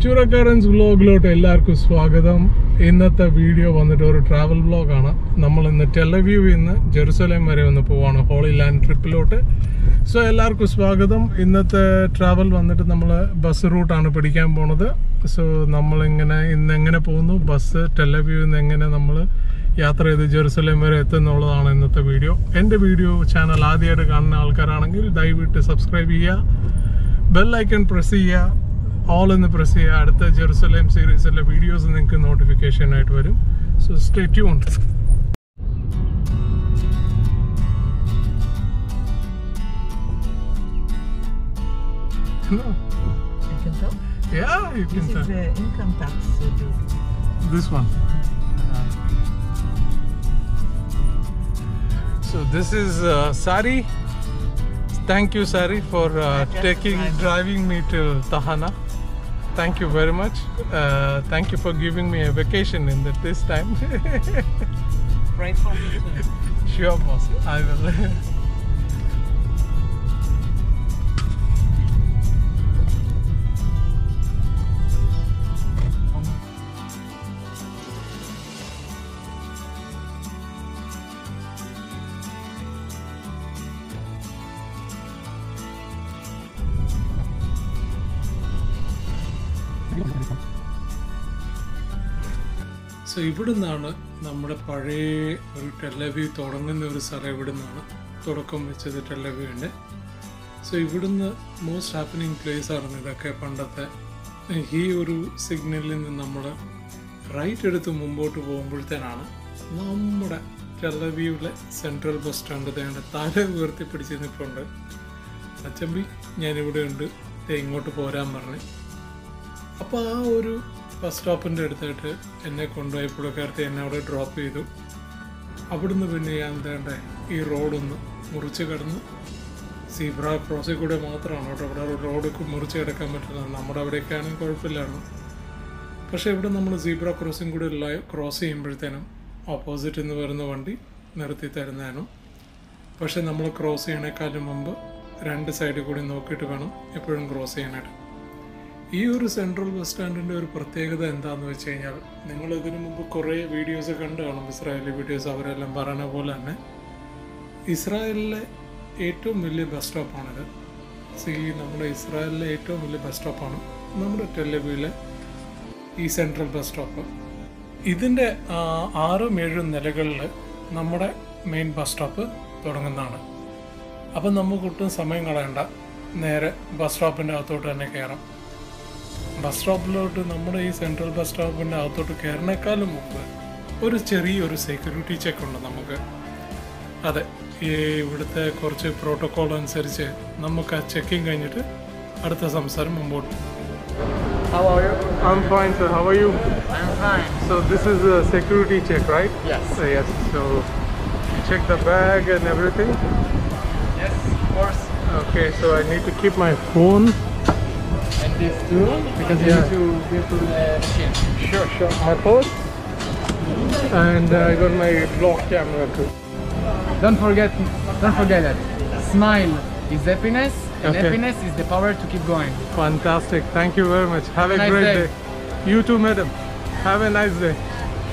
ചൂരക്കാരൻസ് വ്ലോഗിലോട്ട് എല്ലാവർക്കും സ്വാഗതം ഇന്നത്തെ വീഡിയോ വന്നിട്ട് ഒരു ട്രാവൽ വ്ലോഗാണ് നമ്മൾ ഇന്ന് ടെലവ്യൂവിൽ നിന്ന് ജെറുസലേം വരെ ഒന്ന് പോവാണ് ഹോളി ലാൻഡ് ട്രിപ്പിലോട്ട് സോ എല്ലാവർക്കും സ്വാഗതം ഇന്നത്തെ ട്രാവൽ വന്നിട്ട് നമ്മൾ ബസ് റൂട്ടാണ് പിടിക്കാൻ പോണത് സോ നമ്മളിങ്ങനെ ഇന്ന് എങ്ങനെ പോകുന്നു ബസ് ടെലവ്യൂവിൽ നിന്ന് എങ്ങനെ നമ്മൾ യാത്ര ചെയ്ത് ജെറുസലേം വരെ എത്തുന്നുള്ളതാണ് ഇന്നത്തെ വീഡിയോ എൻ്റെ വീഡിയോ ചാനൽ ആദ്യമായിട്ട് കാണുന്ന ആൾക്കാരാണെങ്കിൽ ദയവിട്ട് സബ്സ്ക്രൈബ് ചെയ്യുക ബെൽ ഐക്കൺ പ്രസ് ചെയ്യുക ഓൾ എന്ന് പ്രസ് ചെയ്യുക അടുത്ത ജെറുസലേം സീരീസിലെ വീഡിയോസ് നിങ്ങൾക്ക് നോട്ടിഫിക്കേഷൻ ആയിട്ട് വരും so stay tuned I can tell. Yeah, you This can is tell. the income tax uh, building. This one. So this is uh, Sari. Thank you, Sari, for uh, Just taking driving. driving me to Tahana. Thank you very much. Uh, thank you for giving me a vacation in the, this time. Right from the sure, boss. I will. So ഇവിടുന്നാണ് നമ്മുടെ പഴയ ഒരു ടെലവ്യൂ തുടങ്ങുന്ന ഒരു സ്ഥലം ഇവിടുന്നാണ് തുടക്കം വെച്ചത് ടെലവ്യൂവിൻ്റെ സോ ഇവിടുന്ന് മോസ്റ്റ് ഹാപ്പനിങ് പ്ലേസ് ആയിരുന്നു ഇതൊക്കെ പണ്ടത്തെ ഈ ഒരു സിഗ്നലിൽ നിന്ന് നമ്മൾ റൈറ്റ് എടുത്ത് മുമ്പോട്ട് പോകുമ്പോഴത്തേനാണ് നമ്മുടെ ടെലവ്യൂവിലെ സെൻട്രൽ ബസ് സ്റ്റാൻഡ് തേണ്ട തല ഉയർത്തി പിടിച്ച് നിൽപ്പുണ്ട് അച്ചമ്പി ഞാനിവിടെ ഉണ്ട് ദേ ഇങ്ങോട്ട് പോരാൻ പറഞ്ഞ് അപ്പോൾ ആ ഒരു ബസ് സ്റ്റോപ്പിൻ്റെ അടുത്തായിട്ട് എന്നെ കൊണ്ടുപോയി പുള്ളിക്കാരത്തെ എന്നെ അവിടെ ഡ്രോപ്പ് ചെയ്തു അവിടുന്ന് പിന്നെ ഞാൻ എന്താണ്ട് ഈ റോഡൊന്ന് മുറിച്ച് കിടന്ന് സീബ്ര ക്രോസിൽ കൂടെ മാത്രമാണ് കേട്ടോ അവിടെ റോഡ് മുറിച്ച് കിടക്കാൻ പറ്റുന്നത് നമ്മുടെ അവിടെയൊക്കെ ആണെങ്കിൽ കുഴപ്പമില്ലായിരുന്നു പക്ഷേ ഇവിടെ നമ്മൾ സീബ്ര ക്രോസിംഗ് കൂടെ ക്രോസ് ചെയ്യുമ്പോഴത്തേനും ഓപ്പോസിറ്റ് നിന്ന് വരുന്ന വണ്ടി നിർത്തി തരുന്നതിനും പക്ഷേ നമ്മൾ ക്രോസ് ചെയ്യണേക്കാളും മുമ്പ് രണ്ട് സൈഡിൽ കൂടി നോക്കിയിട്ട് വേണം എപ്പോഴും ക്രോസ് ചെയ്യാനായിട്ട് ഈ ഒരു സെൻട്രൽ ബസ് സ്റ്റാൻഡിൻ്റെ ഒരു പ്രത്യേകത എന്താണെന്ന് വെച്ച് കഴിഞ്ഞാൽ നിങ്ങൾ ഇതിനു മുമ്പ് കുറേ വീഡിയോസ് കണ്ടു കാണും ഇസ്രായേലി വീഡിയോസ് അവരെല്ലാം പറയുന്ന പോലെ തന്നെ ഇസ്രായേലിലെ ഏറ്റവും വലിയ ബസ് സ്റ്റോപ്പാണിത് സി നമ്മുടെ ഇസ്രായേലിലെ ഏറ്റവും വലിയ ബസ് സ്റ്റോപ്പാണ് നമ്മുടെ ടെലവിയിലെ ഈ സെൻട്രൽ ബസ് സ്റ്റോപ്പ് ഇതിൻ്റെ ആ, ആറും ഏഴും നിലകളിൽ നമ്മുടെ മെയിൻ ബസ് സ്റ്റോപ്പ് തുടങ്ങുന്നതാണ് അപ്പം നമുക്ക് ഒട്ടും സമയം കളയണ്ട നേരെ ബസ് സ്റ്റോപ്പിൻ്റെ അകത്തോട്ട് തന്നെ കയറാം ബസ് സ്റ്റോപ്പിലോട്ട് നമ്മുടെ ഈ സെൻട്രൽ ബസ് സ്റ്റോപ്പിൻ്റെ അകത്തോട്ട് കയറിനേക്കാളും മുമ്പ് ഒരു ചെറിയൊരു സെക്യൂരിറ്റി ചെക്ക് ഉണ്ട് നമുക്ക് അതെ ഈ ഇവിടുത്തെ കുറച്ച് പ്രോട്ടോകോൾ അനുസരിച്ച് നമുക്ക് ആ ചെക്കിങ് കഴിഞ്ഞിട്ട് അടുത്ത സംസാരം മുമ്പോട്ട് How are you? I'm fine, sir. How are you? I'm fine. So this is a security check, right? Yes. So, yes. So you check the bag and everything. Yes, of course. Okay. So I need to keep my phone. And this too, because you Yeah. need to go to the machine. Sure, sure. My phone. And uh, I got my vlog camera too. Don't forget, don't forget that. Smile is happiness, and Okay. happiness is the power to keep going. Fantastic. Thank you very much. Have a Nice great day. day. You too, madam. Have a nice day.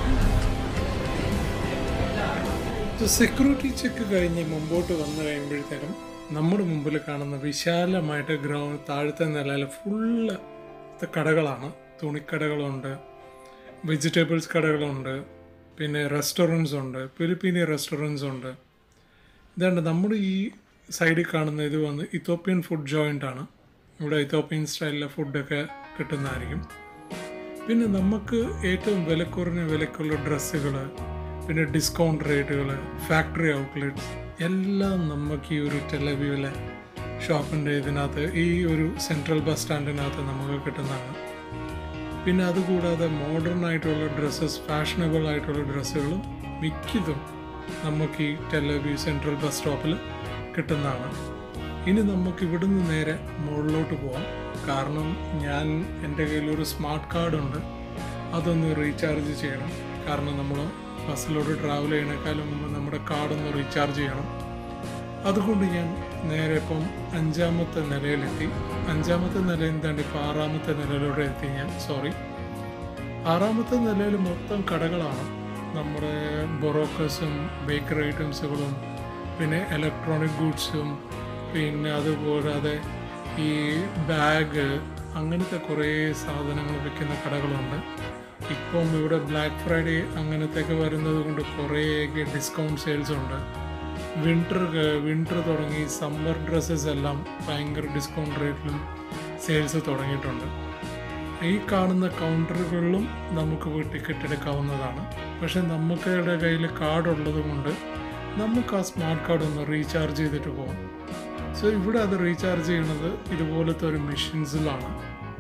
Security check കഴിഞ്ഞ് മുമ്പോട്ട് വന്നു കഴിയുമ്പോഴത്തേനും നമ്മുടെ മുമ്പിൽ കാണുന്ന വിശാലമായിട്ട് ground താഴത്തെ നിലയിൽ ഫുള്ള് കടകളാണ് തുണിക്കടകളുണ്ട് വെജിറ്റബിൾസ് കടകളുണ്ട് പിന്നെ റെസ്റ്റോറൻറ്റ്സ് ഉണ്ട് ഫിലിപ്പീനി റെസ്റ്റോറൻറ്റ്സ് ഉണ്ട് ഇതാണ്ട് നമ്മുടെ ഈ സൈഡിൽ കാണുന്ന ഇത് വന്ന് ഇത്തോപ്യൻ ഫുഡ് ജോയിൻ്റ് ആണ് ഇവിടെ ഇത്തോപ്യൻ സ്റ്റൈലിലെ ഫുഡൊക്കെ കിട്ടുന്നതായിരിക്കും പിന്നെ നമുക്ക് ഏറ്റവും വിലക്കുറഞ്ഞ വിലക്കുള്ള ഡ്രസ്സുകൾ പിന്നെ ഡിസ്കൗണ്ട് റേറ്റുകൾ ഫാക്ടറി ഔട്ട്ലെറ്റ്സ് എല്ലാം നമുക്ക് ഈ ഒരു ടെലവ്യൂവിലെ ഷോപ്പിൻ്റെ ഇതിനകത്ത് ഈ ഒരു സെൻട്രൽ ബസ് സ്റ്റാൻഡിനകത്ത് നമുക്ക് കിട്ടുന്നതാണ് പിന്നെ അതുകൂടാതെ മോഡേൺ ആയിട്ടുള്ള ഡ്രസ്സസ് ഫാഷനബിൾ ആയിട്ടുള്ള ഡ്രസ്സുകളും മിക്കതും നമുക്ക് ഈ ടെലവ്യൂ സെൻട്രൽ ബസ് സ്റ്റോപ്പിൽ കിട്ടുന്നതാണ് ഇനി നമുക്ക് ഇവിടുന്ന് നേരെ മുകളിലോട്ട് പോകാം കാരണം ഞാൻ എൻ്റെ കയ്യിൽ ഒരു സ്മാർട്ട് കാർഡുണ്ട് അതൊന്ന് റീചാർജ് ചെയ്യണം കാരണം നമ്മൾ ബസ്സിലോട്ട് ട്രാവൽ ചെയ്യണേക്കാളും മുമ്പ് നമ്മുടെ കാർഡൊന്ന് റീചാർജ് ചെയ്യണം അതുകൊണ്ട് ഞാൻ നേരെ ഇപ്പം അഞ്ചാമത്തെ നിലയിലെത്തി അഞ്ചാമത്തെ നിലയിൽ താണ്ടി ഇപ്പം ആറാമത്തെ നിലയിലൂടെ എത്തി ഞാൻ സോറി ആറാമത്തെ നിലയിൽ മൊത്തം കടകളാണ് നമ്മുടെ ബൊറോക്കസും ബേക്കറി ഐറ്റംസുകളും പിന്നെ ഇലക്ട്രോണിക് ഗുഡ്സും പിന്നെ അതുകൂടാതെ ഈ ബാഗ് അങ്ങനത്തെ കുറേ സാധനങ്ങൾ വിൽക്കുന്ന കടകളുണ്ട് ഇപ്പം ഇവിടെ ബ്ലാക്ക് ഫ്രൈഡേ അങ്ങനത്തെയൊക്കെ വരുന്നത് കൊണ്ട് കുറേയൊക്കെ ഡിസ്കൗണ്ട് സെയിൽസ് ഉണ്ട് വിൻ്റർ വിൻ്റർ തുടങ്ങി സമ്മർ ഡ്രസ്സസ് എല്ലാം ഭയങ്കര ഡിസ്കൗണ്ട് റേറ്റിലും സെയിൽസ് തുടങ്ങിയിട്ടുണ്ട് ഈ കാണുന്ന കൗണ്ടറുകളിലും നമുക്ക് പോയി ടിക്കറ്റ് എടുക്കാവുന്നതാണ് പക്ഷെ നമുക്കുടെ കയ്യിൽ കാർഡ് ഉള്ളത് കൊണ്ട് നമുക്ക് ആ സ്മാർട്ട് കാർഡ് ഒന്ന് റീചാർജ് ചെയ്തിട്ട് പോകാം സോ ഇവിടെ അത് റീചാർജ് ചെയ്യുന്നത് ഇതുപോലത്തെ ഒരു മെഷീൻസിലാണ്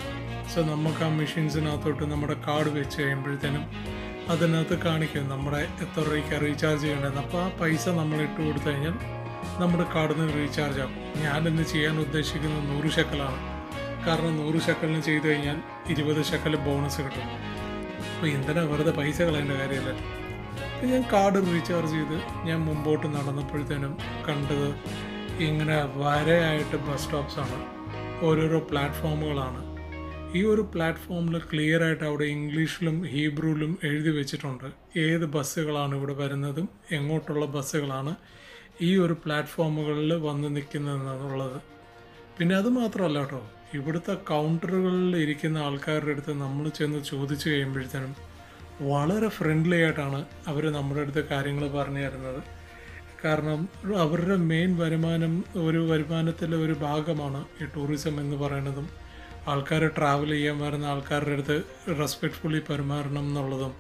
സോ നമുക്ക് ആ മെഷീൻസിനകത്തോട്ട് നമ്മുടെ കാർഡ് വെച്ച് കഴിയുമ്പോഴത്തേനും അതിനകത്ത് കാണിക്കും നമ്മുടെ എത്ര രൂപയ്ക്ക് റീചാർജ് ചെയ്യേണ്ടത് അപ്പോൾ ആ പൈസ നമ്മൾ ഇട്ട് കൊടുത്തു കഴിഞ്ഞാൽ നമ്മുടെ കാർഡിൽ നിന്ന് റീചാർജ് ആകും ഞാനിന്ന് ചെയ്യാൻ ഉദ്ദേശിക്കുന്നത് നൂറ് ശക്കലാണ് കാരണം നൂറ് ശക്കലിന് ചെയ്തു കഴിഞ്ഞാൽ ഇരുപത് ശക്കൽ ബോണസ് കിട്ടും അപ്പോൾ എന്തിനാ വെറുതെ പൈസ കളയേണ്ട കാര്യമല്ല അപ്പോൾ ഞാൻ കാർഡ് റീചാർജ് ചെയ്ത് ഞാൻ മുമ്പോട്ട് നടന്നപ്പോഴത്തേനും കണ്ടത് ഇങ്ങനെ വരയായിട്ട് ബസ് സ്റ്റോപ്സാണ് ഓരോരോ പ്ലാറ്റ്ഫോമുകളാണ് ഈ ഒരു പ്ലാറ്റ്ഫോമിൽ ക്ലിയർ ആയിട്ട് അവിടെ ഇംഗ്ലീഷിലും ഹീബ്രുവിലും എഴുതി വെച്ചിട്ടുണ്ട് ഏത് ബസ്സുകളാണ് ഇവിടെ വരുന്നതും എങ്ങോട്ടുള്ള ബസ്സുകളാണ് ഈ ഒരു പ്ലാറ്റ്ഫോമുകളിൽ വന്ന് നിൽക്കുന്നതെന്നുള്ളത് പിന്നെ അത് മാത്രമല്ല കേട്ടോ ഇവിടുത്തെ കൗണ്ടറുകളിൽ ഇരിക്കുന്ന ആൾക്കാരുടെ അടുത്ത് നമ്മൾ ചെന്ന് ചോദിച്ചു കഴിയുമ്പോഴത്തേനും വളരെ ഫ്രണ്ട്ലി ആയിട്ടാണ് അവർ നമ്മുടെ അടുത്ത് കാര്യങ്ങൾ പറഞ്ഞു തരുന്നത് കാരണം അവരുടെ മെയിൻ വരുമാനം ഒരു വരുമാനത്തിലെ ഒരു ഭാഗമാണ് ഈ ടൂറിസം എന്ന് പറയുന്നതും ആൾക്കാർ ട്രാവൽ ചെയ്യാൻ വരുന്ന ആൾക്കാരുടെ അടുത്ത് റെസ്പെക്റ്റ്ഫുള്ളി പെരുമാറണം എന്നുള്ളതും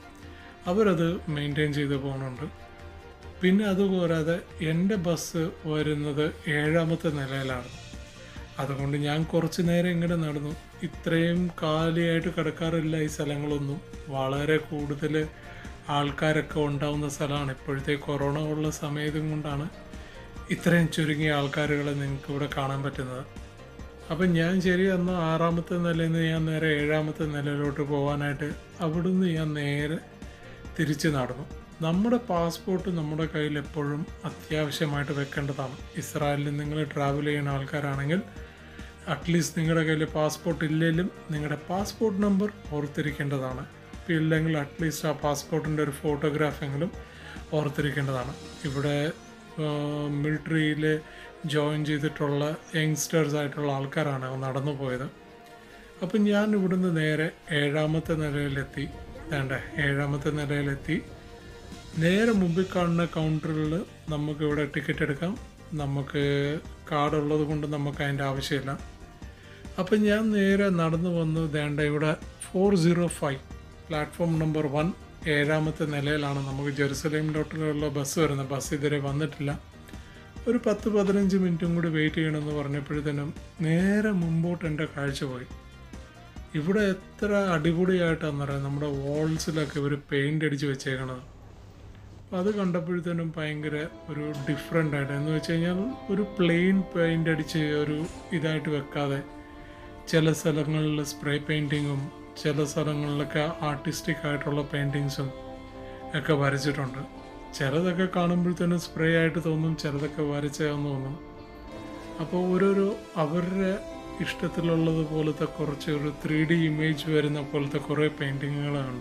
അവരത് മെയിൻറ്റെയിൻ ചെയ്ത് പോകുന്നുണ്ട് പിന്നെ അതുപോരാതെ എൻ്റെ ബസ് വരുന്നത് ഏഴാമത്തെ നിലയിലാണ് അതുകൊണ്ട് ഞാൻ കുറച്ച് നേരം ഇങ്ങനെ നടന്നു ഇത്രയും കാലിയായിട്ട് കിടക്കാറില്ല ഈ സ്ഥലങ്ങളൊന്നും വളരെ കൂടുതൽ ആൾക്കാരൊക്കെ ഉണ്ടാവുന്ന സ്ഥലമാണ് ഇപ്പോഴത്തെ കൊറോണ ഉള്ള സമയത്തും കൊണ്ടാണ് ഇത്രയും ചുരുങ്ങിയ ആൾക്കാരുകളെ നിങ്ങൾക്ക് ഇവിടെ കാണാൻ പറ്റുന്നത് അപ്പം ഞാൻ ശരി അന്ന് ആറാമത്തെ നിലയിൽ നിന്ന് ഞാൻ നേരെ ഏഴാമത്തെ നിലയിലോട്ട് പോകാനായിട്ട് അവിടുന്ന് ഞാൻ നേരെ തിരിച്ച് നടന്നു നമ്മുടെ പാസ്പോർട്ട് നമ്മുടെ കയ്യിൽ എപ്പോഴും അത്യാവശ്യമായിട്ട് വെക്കേണ്ടതാണ് ഇസ്രായേലിൽ നിങ്ങൾ ട്രാവൽ ചെയ്യുന്ന ആൾക്കാരാണെങ്കിൽ അറ്റ്ലീസ്റ്റ് നിങ്ങളുടെ കയ്യിൽ പാസ്പോർട്ട് ഇല്ലെങ്കിലും നിങ്ങളുടെ പാസ്പോർട്ട് നമ്പർ ഓർത്തിരിക്കേണ്ടതാണ് ഇപ്പം ഇല്ലെങ്കിൽ അറ്റ്ലീസ്റ്റ് ആ പാസ്പോർട്ടിൻ്റെ ഒരു ഫോട്ടോഗ്രാഫെങ്കിലും ഓർത്തിരിക്കേണ്ടതാണ് ഇവിടെ മിലിറ്ററിയിൽ ജോയിൻ ചെയ്തിട്ടുള്ള യങ്സ്റ്റേഴ്സ് ആയിട്ടുള്ള ആൾക്കാരാണ് നടന്നു പോയത് അപ്പം ഞാൻ ഇവിടുന്ന് നേരെ ഏഴാമത്തെ നിലയിലെത്തി വേണ്ട ഏഴാമത്തെ നിലയിലെത്തി നേരെ മുമ്പിൽ കാണുന്ന കൗണ്ടറിൽ നമുക്ക് ഇവിടെ ടിക്കറ്റ് എടുക്കാം നമുക്ക് കാർഡ് ഉള്ളത് കൊണ്ട് നമുക്ക് അതിൻ്റെ ആവശ്യമില്ല അപ്പം ഞാൻ നേരെ നടന്നു വന്നു വേണ്ട ഇവിടെ four zero five platform number one ഏഴാമത്തെ നിലയിലാണ് നമുക്ക് ജെറുസലേമിലോട്ടുള്ള ബസ് വരുന്നത് ബസ് ഇതുവരെ വന്നിട്ടില്ല ഒരു പത്ത് പതിനഞ്ച് മിനിറ്റും കൂടി വെയിറ്റ് ചെയ്യണമെന്ന് പറഞ്ഞപ്പോഴത്തേനും നേരെ മുമ്പോട്ട് എൻ്റെ കാഴ്ച പോയി ഇവിടെ എത്ര അടിപൊളിയായിട്ടാണെന്ന് പറയാം നമ്മുടെ വാൾസിലൊക്കെ ഇവർ പെയിൻ്റ് അടിച്ച് വെച്ചേക്കണത് അപ്പോൾ അത് കണ്ടപ്പോഴത്തേനും ഭയങ്കര ഒരു ഡിഫറെൻ്റ് ആയിട്ട് എന്ന് വെച്ച് കഴിഞ്ഞാൽ ഒരു പ്ലെയിൻ പെയിൻ്റ് അടിച്ച് ഒരു ഇതായിട്ട് വെക്കാതെ ചില സ്ഥലങ്ങളിൽ സ്പ്രേ പെയിൻറ്റിങ്ങും ചില സ്ഥലങ്ങളിലൊക്കെ ആർട്ടിസ്റ്റിക് ആയിട്ടുള്ള പെയിൻറ്റിങ്സും ഒക്കെ വരച്ചിട്ടുണ്ട് ചിലതൊക്കെ കാണുമ്പോഴത്തേനും സ്പ്രേ ആയിട്ട് തോന്നും ചിലതൊക്കെ വരച്ചതെന്ന് തോന്നും അപ്പോൾ ഓരോരോ അവരുടെ ഇഷ്ടത്തിലുള്ളത് പോലത്തെ കുറച്ച് ഒരു ത്രീ ഡി ഇമേജ് വരുന്ന പോലത്തെ കുറേ പെയിൻറ്റിങ്ങുകൾ കണ്ടു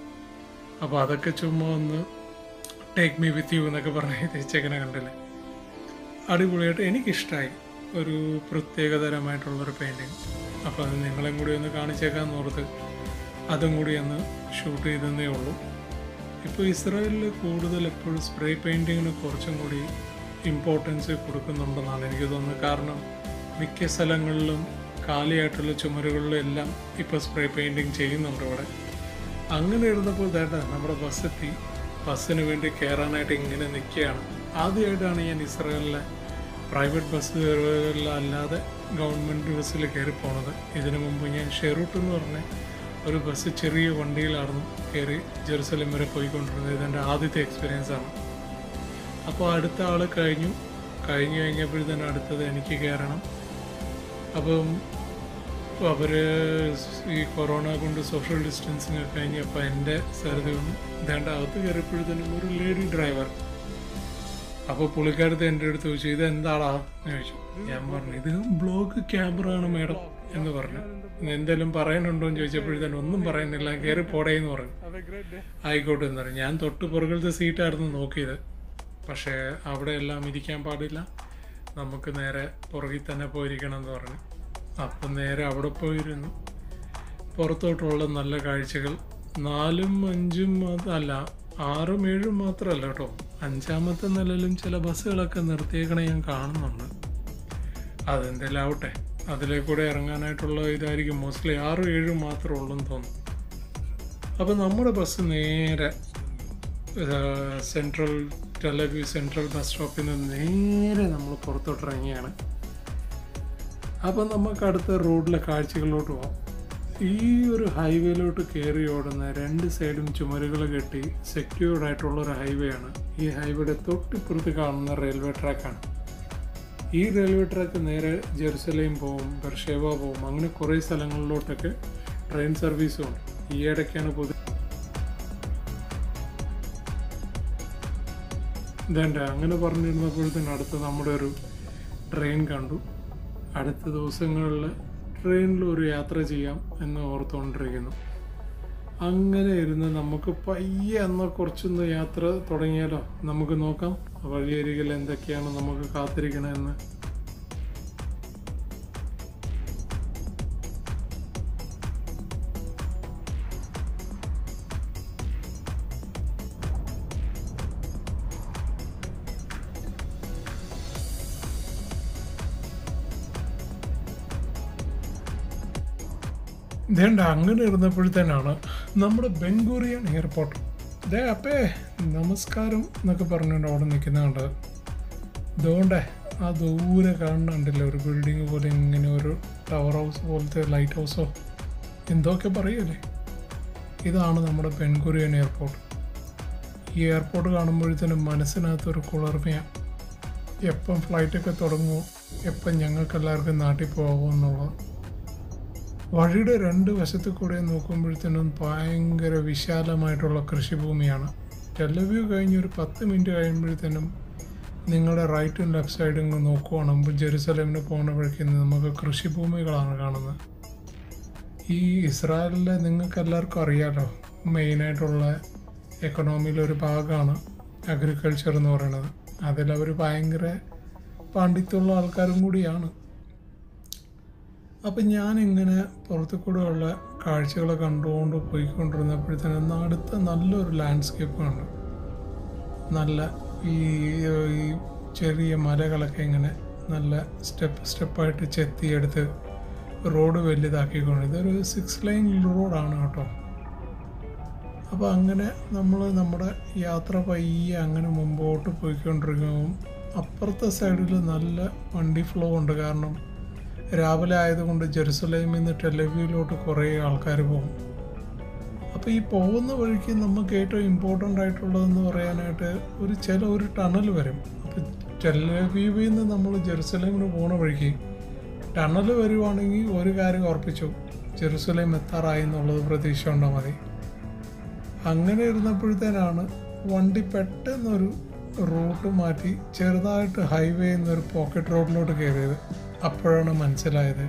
അപ്പോൾ അതൊക്കെ ചുമ്മാ ഒന്ന് ടേക്ക് മീ വിത്ത് യു എന്നൊക്കെ പറഞ്ഞ് തേച്ചേക്കനെ കണ്ടില്ലേ അടിപൊളിയായിട്ട് എനിക്കിഷ്ടമായി ഒരു പ്രത്യേകതരമായിട്ടുള്ളൊരു പെയിൻറ്റിങ് അപ്പോൾ അത് നിങ്ങളെയും കൂടി ഒന്ന് കാണിച്ചേക്കാന്ന് ഓർത്ത് അതും കൂടി ഒന്ന് ഷൂട്ട് ചെയ്തതേ ഉള്ളൂ ഇപ്പോൾ ഇസ്രായേലിൽ കൂടുതൽ എപ്പോഴും സ്പ്രേ പെയിൻറ്റിങ്ങിന് കുറച്ചും കൂടി ഇമ്പോർട്ടൻസ് കൊടുക്കുന്നുണ്ടെന്നാണ് എനിക്ക് തോന്നുന്നത് കാരണം മിക്ക സ്ഥലങ്ങളിലും കാലിയായിട്ടുള്ള ചുമരുകളിലും എല്ലാം ഇപ്പോൾ സ്പ്രേ പെയിൻറ്റിങ് ചെയ്യുന്നുണ്ട് ഇവിടെ അങ്ങനെ ഇരുന്നപ്പോൾ ദേട്ട നമ്മുടെ ബസ് എത്തി ബസ്സിന് വേണ്ടി കയറാനായിട്ട് ഇങ്ങനെ നിൽക്കുകയാണ് ആദ്യമായിട്ടാണ് ഞാൻ ഇസ്രായേലിലെ പ്രൈവറ്റ് ബസ്സുകളിൽ അല്ലാതെ ഗവൺമെൻറ് ബസ്സിൽ കയറി പോണത് ഇതിനു മുമ്പ് ഞാൻ ഷെറൂട്ട് എന്ന് പറഞ്ഞ ഒരു ബസ് ചെറിയ വണ്ടിയിലായിരുന്നു കയറി ജെറുസലേം വരെ പോയിക്കൊണ്ടിരുന്നത് ഇതെൻ്റെ ആദ്യത്തെ എക്സ്പീരിയൻസ് ആണ് അപ്പോൾ അടുത്ത ആൾ കഴിഞ്ഞു കഴിഞ്ഞു കഴിഞ്ഞപ്പോഴത്തേനും അടുത്തത് എനിക്ക് കയറണം അപ്പം അവർ ഈ കൊറോണ കൊണ്ട് സോഷ്യൽ ഡിസ്റ്റൻസിങ് ഒക്കെ കഴിഞ്ഞപ്പോൾ എൻ്റെ സ്ഥലത്ത് വന്നു ഇതേണ്ട അകത്ത് കയറിയപ്പോഴത്തേനും ഒരു ലേഡി ഡ്രൈവർ അപ്പോൾ പുള്ളിക്കാരത്ത് എൻ്റെ അടുത്ത് ചോദിച്ചു ഇത് എന്താടാ എന്ന് ചോദിച്ചു ഞാൻ പറഞ്ഞു ഇത് ബ്ലോഗ് ക്യാമറ ആണ് മേഡം എന്ന് പറഞ്ഞു "ഇനി എന്തെങ്കിലും പറയാനുണ്ടോ എന്ന് ചോദിച്ചപ്പോഴത്തേനും ഒന്നും പറയുന്നില്ല കയറി പോടേ എന്ന് പറഞ്ഞു ആയിക്കോട്ടെ എന്ന് പറഞ്ഞു ഞാൻ തൊട്ട് പുറകിലത്തെ സീറ്റായിരുന്നു നോക്കിയത് പക്ഷേ അവിടെ എല്ലാം ഇരിക്കാൻ പാടില്ല നമുക്ക് നേരെ പുറകിൽ തന്നെ പോയിരിക്കണം എന്ന് പറഞ്ഞു അപ്പം നേരെ അവിടെ പോയിരുന്നു പുറത്തോട്ടുള്ള നല്ല കാഴ്ചകൾ നാലും അഞ്ചും മാ- അല്ല ആറും ഏഴും മാത്രമല്ല കേട്ടോ അഞ്ചാമത്തെ നിലയിലും ചില ബസ്സുകളൊക്കെ നിർത്തിയേക്കണ ഞാൻ കാണുന്നുണ്ട് അതെന്തെങ്കിലും ആവട്ടെ അതിലെ കൂടെ ഇറങ്ങാനായിട്ടുള്ള ഇതായിരിക്കും മോസ്റ്റ്ലി ആറും ഏഴും മാത്രമേ ഉള്ളെന്ന് തോന്നുന്നു അപ്പം നമ്മുടെ ബസ് നേരെ സെൻട്രൽ ടെലവ്യൂ സെൻട്രൽ ബസ് സ്റ്റോപ്പിൽ നിന്ന് നേരെ നമ്മൾ പുറത്തോട്ട് ഇറങ്ങിയാണ് അപ്പം നമുക്ക് അടുത്ത റോഡിലെ കാഴ്ചകളിലോട്ട് പോകാം ഈ ഒരു ഹൈവേയിലോട്ട് കയറി ഓടുന്ന രണ്ട് സൈഡും ചുമരുകൾ കെട്ടി സെക്യൂർഡ് ആയിട്ടുള്ള ഒരു ഹൈവേ ആണ് ഈ ഹൈവേയുടെ തൊട്ടിപ്പുറത്ത് കാണുന്ന റെയിൽവേ ട്രാക്കാണ് ഈ റെയിൽവേ ട്രാക്ക് നേരെ ജെറുസലേം പോവും ബർഷേവ പോവും അങ്ങനെ കുറേ സ്ഥലങ്ങളിലോട്ടൊക്കെ ട്രെയിൻ സർവീസും ഉണ്ട് ഈ ഇടയ്ക്കാണ് പൊതു ഇതേണ്ട അങ്ങനെ പറഞ്ഞിരുന്നപ്പോഴത്തേന് അടുത്ത് നമ്മുടെ ഒരു ട്രെയിൻ കണ്ടു അടുത്ത ദിവസങ്ങളിൽ ട്രെയിനിൽ ഒരു യാത്ര ചെയ്യാം എന്ന് ഓർത്തുകൊണ്ടിരിക്കുന്നു അങ്ങനെ ഇരുന്ന് നമുക്ക് പയ്യെ എന്നാൽ കുറച്ചൊന്ന് യാത്ര തുടങ്ങിയാലോ നമുക്ക് നോക്കാം വഴിയരികിൽ എന്തൊക്കെയാണ് നമുക്ക് കാത്തിരിക്കണമെന്ന് ഇതേണ്ട അങ്ങനെ ഇരുന്നപ്പോഴത്തേനാണ് നമ്മുടെ ബെങ്കൂറിയൻ എയർപോർട്ട് ദേ അപ്പേ നമസ്കാരം എന്നൊക്കെ പറഞ്ഞുകൊണ്ട് അവിടെ നിൽക്കുന്നുണ്ട് ഇതുകൊണ്ടേ ആ ദൂരെ കാണുന്നുണ്ടല്ലോ ഒരു ബിൽഡിംഗ് പോലെ ഇങ്ങനെ ഒരു ടവർ ഹൗസ് പോലത്തെ ലൈറ്റ് ഹൗസോ എന്തൊക്കെ പറയല്ലേ ഇതാണ് നമ്മുടെ ബെൻഗുറിയൻ എയർപോർട്ട് ഈ എയർപോർട്ട് കാണുമ്പോഴത്തേനും മനസ്സിനകത്തൊരു കുളിർമയാണ് എപ്പം ഫ്ലൈറ്റൊക്കെ തുടങ്ങുമോ എപ്പം ഞങ്ങൾക്ക് എല്ലാവർക്കും നാട്ടിൽ പോകാമോ എന്നുള്ളത് വഴിയുടെ രണ്ട് വശത്തു കൂടെ നോക്കുമ്പോഴത്തേനും ഭയങ്കര വിശാലമായിട്ടുള്ള കൃഷിഭൂമിയാണ് ടെലവ്യൂ കഴിഞ്ഞ് ഒരു പത്ത് മിനിറ്റ് കഴിയുമ്പോഴത്തേനും നിങ്ങളുടെ റൈറ്റും ലെഫ്റ്റ് സൈഡും ഇങ്ങ് നോക്കുവാണെങ്കിൽ ജെറുസലേമിന് പോകുന്ന വഴിക്ക് നമുക്ക് കൃഷിഭൂമികളാണ് കാണുന്നത് ഈ ഇസ്രായേലിലെ നിങ്ങൾക്ക് എല്ലാവർക്കും അറിയാലോ മെയിനായിട്ടുള്ള എക്കണോമിയിലെ ഒരു ഭാഗമാണ് അഗ്രികൾച്ചർ എന്ന് പറയുന്നത് അതിലവർ ഭയങ്കര പാണ്ഡിത്യമുള്ള ആൾക്കാരും കൂടിയാണ് അപ്പം ഞാനിങ്ങനെ പുറത്തു കൂടെ ഉള്ള കാഴ്ചകൾ കണ്ടുകൊണ്ട് പോയിക്കൊണ്ടിരുന്നപ്പോഴത്തേനും അടുത്ത നല്ലൊരു ലാൻഡ്സ്കേപ്പ് കണ്ടു നല്ല ഈ ഈ ചെറിയ മലകളൊക്കെ ഇങ്ങനെ നല്ല സ്റ്റെപ്പ് സ്റ്റെപ്പായിട്ട് ചെത്തിയെടുത്ത് റോഡ് വലുതാക്കിക്കൊണ്ട് ഇതൊരു സിക്സ് ലൈൻ റോഡാണ് കേട്ടോ അപ്പോൾ അങ്ങനെ നമ്മൾ നമ്മുടെ യാത്ര പയ്യെ അങ്ങനെ മുമ്പോട്ട് പോയിക്കൊണ്ടിരിക്കുമ്പോൾ അപ്പുറത്തെ സൈഡിൽ നല്ല വണ്ടി ഫ്ലോ ഉണ്ട് കാരണം രാവിലെ ആയതുകൊണ്ട് ജെറുസലേമിൽ നിന്ന് ടെലവ്യൂവിലോട്ട് കുറേ ആൾക്കാർ പോകും അപ്പോൾ ഈ പോകുന്ന വഴിക്ക് നമുക്ക് ഏറ്റവും ഇമ്പോർട്ടൻ്റ് ആയിട്ടുള്ളതെന്ന് പറയാനായിട്ട് ഒരു ചില ഒരു ടണൽ വരും അപ്പോൾ ടെലവ്യൂവിൽ നിന്ന് നമ്മൾ ജെറുസലേമിന് പോകുന്ന വഴിക്ക് ടണൽ വരുവാണെങ്കിൽ ഒരു കാര്യം ഉറപ്പിച്ചു ജെറുസലേം എത്താറായി എന്നുള്ളത് പ്രതീക്ഷ ഉണ്ടാൽ മതി അങ്ങനെ ഇരുന്നപ്പോഴത്തേനാണ് വണ്ടി പെട്ടെന്നൊരു റൂട്ട് മാറ്റി ചെറുതായിട്ട് ഹൈവേ എന്നൊരു പോക്കറ്റ് റോഡിലോട്ട് കയറിയത് അപ്പോഴാണ് മനസ്സിലായത്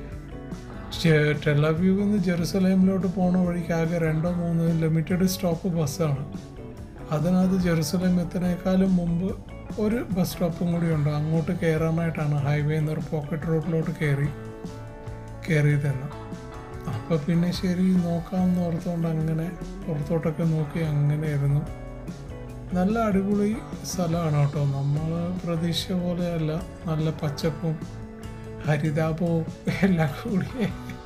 ചെ- ടെലവ്യൂവിൽ നിന്ന് ജെറുസലേമിലോട്ട് പോണ വഴിക്ക് ആകെ രണ്ടോ മൂന്നോ ലിമിറ്റഡ് സ്റ്റോപ്പ് ബസ്സാണ് അതിനകത്ത് ജെറുസലേം എത്തുന്നേക്കാളും മുമ്പ് ഒരു ബസ് സ്റ്റോപ്പും കൂടി ഉണ്ട് അങ്ങോട്ട് കയറാനായിട്ടാണ് ഹൈവേ എന്നൊരു പോക്കറ്റ് റോഡിലോട്ട് കയറി കയറിയതെന്ന് അപ്പോൾ പിന്നെ ശരി നോക്കാമെന്ന് ഓർത്തുകൊണ്ട് അങ്ങനെ പുറത്തോട്ടൊക്കെ നോക്കി അങ്ങനെ ആയിരുന്നു നല്ല അടിപൊളി സ്ഥലമാണ് കേട്ടോ നമ്മൾ പ്രതീക്ഷ പോലെയല്ല നല്ല പച്ചപ്പും ഹരിതാപവും എല്ലാം കൂടി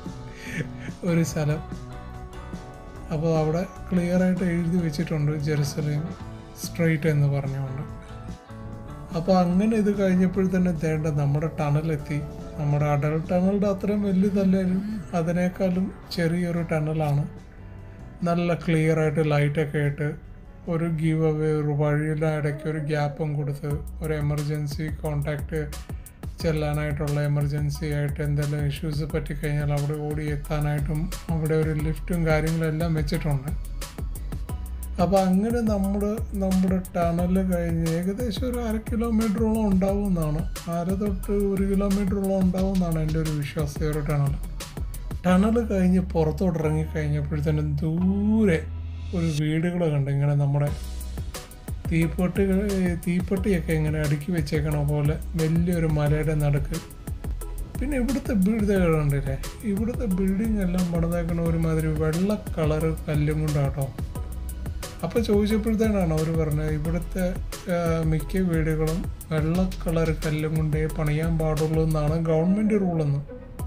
ഒരു സ്ഥലം അപ്പോൾ അവിടെ ക്ലിയർ ആയിട്ട് എഴുതി വെച്ചിട്ടുണ്ട് ജെറുസലേം സ്ട്രെയിറ്റ് എന്ന് പറഞ്ഞുകൊണ്ട് അപ്പോൾ അങ്ങനെ ഇത് കഴിഞ്ഞപ്പോൾ തന്നെ തേണ്ട നമ്മുടെ ടണലെത്തി നമ്മുടെ അടൽ ടണലിൻ്റെ അത്രയും വലുതല്ലേലും അതിനേക്കാളും ചെറിയൊരു ടണലാണ് നല്ല ക്ലിയർ ആയിട്ട് ലൈറ്റൊക്കെ ഇട്ട് ഒരു ഗീവ് അവേ ഒരു വഴിയുടെ ഇടയ്ക്ക് ഒരു ഗ്യാപ്പും കൊടുത്ത് ഒരു എമർജൻസി കോണ്ടാക്ട് ചെല്ലാനായിട്ടുള്ള എമർജൻസി ആയിട്ട് എന്തെങ്കിലും ഇഷ്യൂസ് പറ്റിക്കഴിഞ്ഞാൽ അവിടെ ഓടി എത്താനായിട്ടും അവിടെ ഒരു ലിഫ്റ്റും കാര്യങ്ങളും എല്ലാം വെച്ചിട്ടുണ്ട് അപ്പോൾ അങ്ങനെ നമ്മുടെ നമ്മുടെ ടണൽ കഴിഞ്ഞ് ഏകദേശം ഒരു അര കിലോമീറ്ററോളം ഉണ്ടാവുമെന്നാണ് അര തൊട്ട് ഒരു കിലോമീറ്ററോളം ഉണ്ടാവുമെന്നാണ് എൻ്റെ ഒരു വിശ്വാസം ഈ ഒരു ടണൽ ടണൽ കഴിഞ്ഞ് പുറത്തോട്ട് ഇറങ്ങി കഴിഞ്ഞപ്പോഴത്തേനും ദൂരെ ഒരു വീടുകൾ കണ്ട് ഇങ്ങനെ നമ്മുടെ തീപ്പെട്ടികൾ തീപ്പെട്ടിയൊക്കെ ഇങ്ങനെ അടുക്കി വെച്ചേക്കണ പോലെ വലിയൊരു മലയുടെ നടുക്ക് പിന്നെ ഇവിടുത്തെ ബിൽഡിങ് കണ്ടില്ലേ ഇവിടുത്തെ ബിൽഡിംഗ് എല്ലാം പണിതേക്കണ ഒരുമാതിരി വെള്ള കളറ് കല്ലും കൊണ്ടാട്ടോ അപ്പോൾ ചോദിച്ചപ്പോഴത്തേനാണ് അവർ പറഞ്ഞത് ഇവിടുത്തെ ആ, മിക്ക വീടുകളും വെള്ള കളർ കല്ലും കൊണ്ടേ പണിയാൻ പാടുള്ളൂ എന്നാണ് ഗവൺമെൻറ് റൂളെന്ന്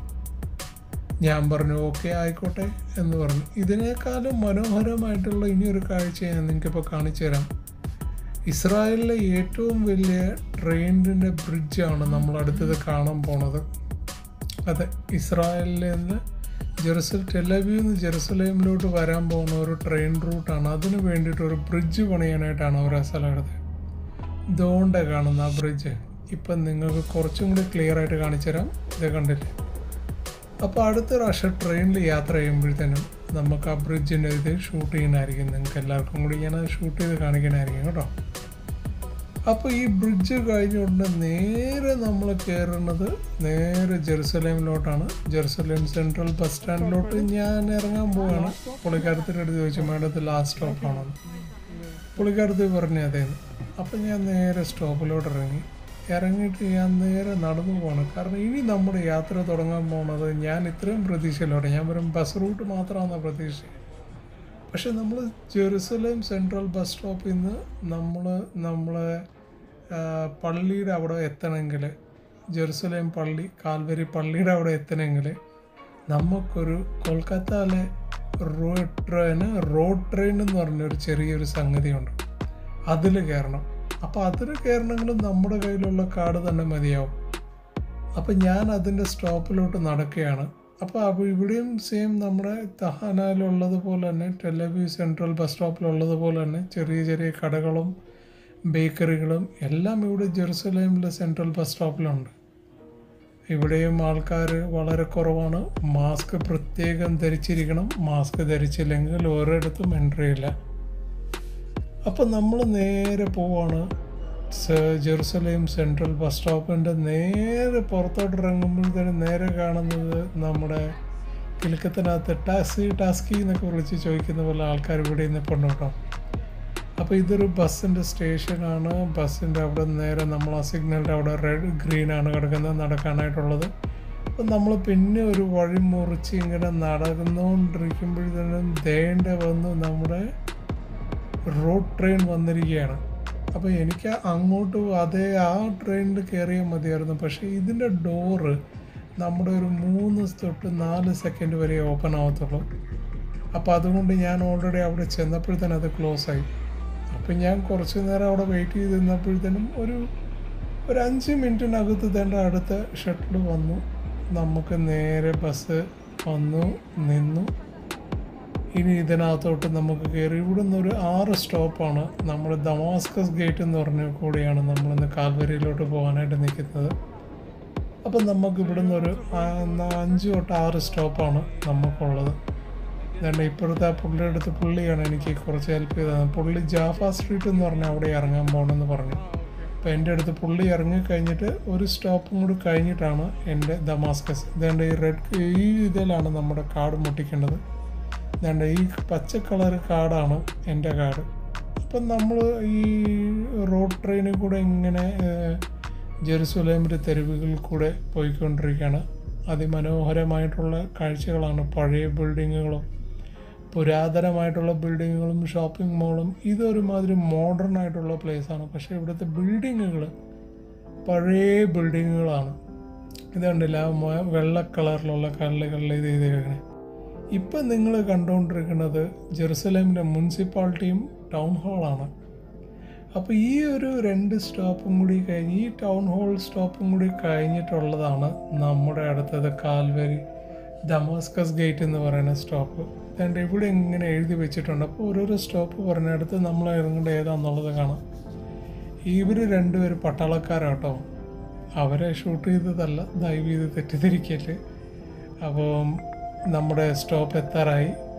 ഞാൻ പറഞ്ഞു ഓക്കെ ആയിക്കോട്ടെ എന്ന് പറഞ്ഞു ഇതിനേക്കാളും മനോഹരമായിട്ടുള്ള ഇനിയൊരു കാഴ്ച ഞാൻ നിങ്ങൾക്കിപ്പോൾ കാണിച്ചു തരാം ഇസ്രായേലിലെ ഏറ്റവും വലിയ ട്രെയിനിൻ്റെ ബ്രിഡ്ജാണ് നമ്മൾ അടുത്തത് കാണാൻ പോണത് അതെ ഇസ്രായേലിൽ നിന്ന് ജെറുസൽ ടെലവ്യൂ നിന്ന് ജെറുസലേമിലോട്ട് വരാൻ പോകുന്ന ഒരു ട്രെയിൻ റൂട്ടാണ് അതിന് വേണ്ടിയിട്ട് ഒരു ബ്രിഡ്ജ് പണിയാനായിട്ടാണ് അവർ ആ സ്ഥലം എടുത്തത് ഇതുകൊണ്ട് കാണുന്ന ആ ബ്രിഡ്ജ് ഇപ്പം നിങ്ങൾക്ക് കുറച്ചും കൂടി ക്ലിയർ ആയിട്ട് കാണിച്ചു തരാം ഇത് കണ്ടില്ലേ അപ്പോൾ അടുത്ത പ്രാവശ്യം ട്രെയിനിൽ യാത്ര ചെയ്യുമ്പോഴത്തേനും നമുക്ക് ആ ബ്രിഡ്ജിൻ്റെ ഇത് ഷൂട്ട് ചെയ്യാനായിരിക്കും നിങ്ങൾക്ക് എല്ലാവർക്കും കൂടി ഞാൻ ഷൂട്ട് ചെയ്ത് കാണിക്കണമായിരിക്കും കേട്ടോ അപ്പോൾ ഈ ബ്രിഡ്ജ് കഴിഞ്ഞ ഉടനെ നേരെ നമ്മൾ കയറുന്നത് നേരെ ജെറുസലേമിലോട്ടാണ് ജെറുസലേം സെൻട്രൽ ബസ് സ്റ്റാൻഡിലോട്ട് ഞാൻ ഇറങ്ങാൻ പോവാണ് പുള്ളിക്കാരത്തിൻ്റെ അടുത്ത് ചോദിച്ചു മേഡത്ത് ലാസ്റ്റ് സ്റ്റോപ്പാണെന്ന് പുള്ളിക്കാരത്തി പറഞ്ഞു അതേന്ന് അപ്പം ഞാൻ നേരെ സ്റ്റോപ്പിലോട്ട് ഇറങ്ങി ഇറങ്ങിയിട്ട് ഞാൻ നേരെ നടന്നു പോകണം കാരണം ഇനി നമ്മുടെ യാത്ര തുടങ്ങാൻ പോകുന്നത് ഞാൻ ഇത്രയും പ്രതീക്ഷയിലോട്ടെ ഞാൻ വെറും ബസ് റൂട്ട് മാത്രമാണ് പ്രതീക്ഷ പക്ഷെ നമ്മൾ ജെറുസലേം സെൻട്രൽ ബസ് സ്റ്റോപ്പിൽ നിന്ന് നമ്മൾ നമ്മളെ ആ, പള്ളിയുടെ അവിടെ എത്തണമെങ്കിൽ ജെറുസലേം പള്ളി കാൽവരി പള്ളിയുടെ അവിടെ എത്തണമെങ്കിൽ നമുക്കൊരു കൊൽക്കത്തയിലെ റോഡ് ട്രെയിൻ റോഡ് ട്രെയിൻ എന്ന് പറഞ്ഞൊരു ചെറിയൊരു സംഗതിയുണ്ട് അതിൽ കയറണം അപ്പോൾ അതിൽ കയറണമെങ്കിൽ നമ്മുടെ കയ്യിലുള്ള കാർഡ് തന്നെ മതിയാവും അപ്പം ഞാൻ അതിൻ്റെ സ്റ്റോപ്പിലോട്ട് നടക്കുകയാണ് അപ്പോൾ അപ്പോൾ ഇവിടെയും സെയിം നമ്മുടെ തഹാനയിലുള്ളതുപോലെ തന്നെ ടെലവി സെൻട്രൽ ബസ് സ്റ്റോപ്പിലുള്ളതുപോലെ തന്നെ ചെറിയ ചെറിയ കടകളും ബേക്കറികളും എല്ലാം ഇവിടെ ജെറുസലേമിലെ സെൻട്രൽ ബസ് സ്റ്റോപ്പിലുണ്ട് ഇവിടെയും ആൾക്കാർ വളരെ കുറവാണ് മാസ്ക് പ്രത്യേകം ധരിച്ചിരിക്കണം മാസ്ക് ധരിച്ചില്ലെങ്കിൽ ഒരിടത്തും എൻട്രി ഇല്ല അപ്പം നമ്മൾ നേരെ പോവാണ് സ- ജെറുസലേം സെൻട്രൽ ബസ് സ്റ്റോപ്പിൻ്റെ നേരെ പുറത്തോട്ട് ഇറങ്ങുമ്പോഴത്തേനും നേരെ കാണുന്നത് നമ്മുടെ കിലുക്കത്തിനകത്ത് ടാക്സി ടാസ്കി എന്നൊക്കെ വിളിച്ച് ചോദിക്കുന്ന പോലെ ആൾക്കാർ ഇവിടെ നിൽപ്പുണ്ട് കേട്ടോ അപ്പോൾ ഇതൊരു ബസ്സിൻ്റെ സ്റ്റേഷനാണ് ബസ്സിൻ്റെ അവിടെ നേരെ നമ്മൾ ആ സിഗ്നലിൻ്റെ അവിടെ റെഡ് ഗ്രീൻ ആണ് കിടക്കുന്നത് നടക്കാനായിട്ടുള്ളത് അപ്പം നമ്മൾ പിന്നെ ഒരു വഴി മുറിച്ച് ഇങ്ങനെ നടന്നുകൊണ്ടിരിക്കുമ്പോഴത്തേനും ദേണ്ട വന്ന് നമ്മുടെ റോഡ് ട്രെയിൻ വന്നിരിക്കുകയാണ് അപ്പോൾ എനിക്ക് അങ്ങോട്ട് അതേ ആ ട്രെയിനിൽ കയറിയാൽ മതിയായിരുന്നു പക്ഷേ ഇതിൻ്റെ ഡോറ് നമ്മുടെ ഒരു മൂന്ന് തൊട്ട് നാല് സെക്കൻഡ് വരെ ഓപ്പൺ ആവത്തുള്ളൂ അപ്പോൾ അതുകൊണ്ട് ഞാൻ ഓൾറെഡി അവിടെ ചെന്നപ്പോഴത്തേനും അത് ക്ലോസ് ആയി അപ്പം ഞാൻ കുറച്ച് നേരം അവിടെ വെയിറ്റ് ചെയ്ത് നിന്നപ്പോഴത്തേനും ഒരു ഒരു അഞ്ച് മിനിറ്റിനകത്ത് തന്നെ അടുത്ത ഷട്ടിൽ വന്നു നമുക്ക് നേരെ ബസ് വന്നു നിന്നു ഇനി ഇതിനകത്തോട്ട് നമുക്ക് കയറി ഇവിടുന്ന് ഒരു ആറ് സ്റ്റോപ്പാണ് നമ്മൾ ദമാസ്കസ് ഗേറ്റ് എന്ന് പറഞ്ഞ കൂടിയാണ് നമ്മളിന്ന് കാൽവരിയിലോട്ട് പോകാനായിട്ട് നിൽക്കുന്നത് അപ്പം നമുക്ക് ഇവിടുന്ന് ഒരു ആ- ന- അഞ്ച് തൊട്ട് ആറ് സ്റ്റോപ്പാണ് നമുക്കുള്ളത് അതുകൊണ്ട് ഇപ്പോഴത്തെ ആ പുള്ളിയുടെ അടുത്ത് പുള്ളിയാണ് എനിക്ക് കുറച്ച് ഹെൽപ്പ് ചെയ്തത് പുള്ളി ജാഫ സ്ട്രീറ്റ് എന്ന് പറഞ്ഞാൽ അവിടെ ഇറങ്ങാൻ പോകണമെന്ന് പറഞ്ഞു അപ്പോൾ എൻ്റെ അടുത്ത് പുള്ളി ഇറങ്ങി കഴിഞ്ഞിട്ട് ഒരു സ്റ്റോപ്പും കൂടി കഴിഞ്ഞിട്ടാണ് എൻ്റെ ദമാസ്കസ് ഇതുകൊണ്ട് ഈ റെഡ് ഈ ഇതിലാണ് നമ്മുടെ കാർഡ് മുട്ടിക്കേണ്ടത് ഇതുകൊണ്ട് ഈ പച്ച കളർ കാർഡാണ് എൻ്റെ കാർഡ് അപ്പം നമ്മൾ ഈ റോഡ് ട്രെയിനിൽ കൂടെ ഇങ്ങനെ ഏഹ്, ജെറുസലേമിൻ്റെ തെരുവുകളിൽ കൂടെ പോയിക്കൊണ്ടിരിക്കുകയാണ് അതിമനോഹരമായിട്ടുള്ള കാഴ്ചകളാണ് പഴയ ബിൽഡിങ്ങുകളും പുരാതനമായിട്ടുള്ള ബിൽഡിങ്ങുകളും ഷോപ്പിംഗ് മോളും ഇതൊരുമാതിരി മോഡേൺ ആയിട്ടുള്ള പ്ലേസാണ് പക്ഷേ ഇവിടുത്തെ ബിൽഡിങ്ങുകൾ പഴയ ബിൽഡിങ്ങുകളാണ് ഇത് കണ്ടില്ല ആ മൊ- വെള്ള കളറിലുള്ള കല്ലുകളിൽ ഇത് ചെയ്തേക്കണേ ഇപ്പം നിങ്ങൾ കണ്ടുകൊണ്ടിരിക്കുന്നത് ജെറുസലേമിൻ്റെ മുനിസിപ്പാലിറ്റിയും ടൗൺ ഹാളാണ് അപ്പോൾ ഈ ഒരു രണ്ട് സ്റ്റോപ്പും കൂടി കഴിഞ്ഞ് ഈ ടൗൺ ഹാൾ സ്റ്റോപ്പും കൂടി കഴിഞ്ഞിട്ടുള്ളതാണ് നമ്മുടെ അടുത്തത് കാൽവരി ദമാസ്കസ് ഗേറ്റ് എന്ന് പറയുന്ന സ്റ്റോപ്പ് അതുകൊണ്ട് ഇവിടെ ഇങ്ങനെ എഴുതി വെച്ചിട്ടുണ്ട് അപ്പോൾ ഓരോരോ സ്റ്റോപ്പ് പറഞ്ഞടുത്ത് നമ്മൾ ഇറങ്ങേണ്ട ഏതാണെന്നുള്ളത് കാണാം ഇവർ രണ്ടുപേരും പട്ടാളക്കാരാട്ടോ അവരെ ഷൂട്ട് ചെയ്തതല്ല ദയവ് ചെയ്ത് തെറ്റിദ്ധരിക്കല് അപ്പം നമ്മുടെ സ്റ്റോപ്പ് എത്താറായി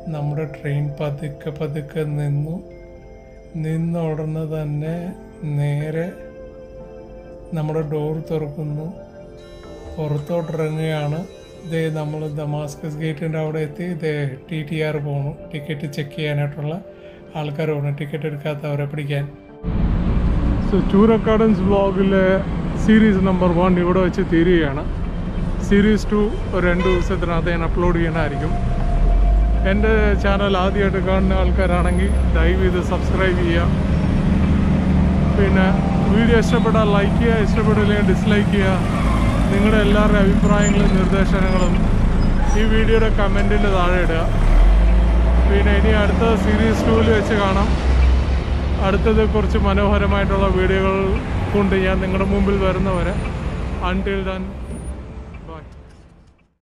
നമ്മുടെ ട്രെയിൻ പതുക്കെ പതുക്കെ നിന്നു നിന്ന ഉടനെ തന്നെ നേരെ നമ്മുടെ ഡോർ തുറക്കുന്നു പുറത്തോട്ടിറങ്ങുകയാണ് ഇതേ നമ്മൾ ദമാസ്കസ് ഗേറ്റിൻ്റെ അവിടെ എത്തി ഇതേ ടി ടി ആർ പോകണം ടിക്കറ്റ് ചെക്ക് ചെയ്യാനായിട്ടുള്ള ആൾക്കാർ പോകണം ടിക്കറ്റ് എടുക്കാത്തവരെ പിടിക്കാൻ സോ ചൂരക്കാടൻസ് വ്ളോഗിലെ സീരീസ് നമ്പർ വൺ ഇവിടെ വെച്ച് തീരുകയാണ് സീരീസ് ടു ഒരു രണ്ട് ദിവസത്തിനകത്ത് ഞാൻ അപ്ലോഡ് ചെയ്യണമായിരിക്കും എൻ്റെ ചാനൽ ആദ്യമായിട്ട് കാണുന്ന ആൾക്കാരാണെങ്കിൽ ദയവ് ഇത് സബ്സ്ക്രൈബ് ചെയ്യുക പിന്നെ വീഡിയോ ഇഷ്ടപ്പെട്ടാൽ ലൈക്ക് ചെയ്യുക ഇഷ്ടപ്പെട്ടില്ലെങ്കിൽ ഡിസ്ലൈക്ക് ചെയ്യുക നിങ്ങളുടെ എല്ലാവരുടെയും അഭിപ്രായങ്ങളും നിർദ്ദേശങ്ങളും ഈ വീഡിയോയുടെ കമൻറ്റിൻ്റെ താഴെ ഇടുക പിന്നെ ഇനി അടുത്ത സീരീസ് ടൂവിൽ വെച്ച് കാണാം അടുത്തത് കുറച്ച് മനോഹരമായിട്ടുള്ള വീഡിയോകൾ കൊണ്ട് ഞാൻ നിങ്ങളുടെ മുമ്പിൽ വരുന്നവരെ അൺടിൽ ദൻ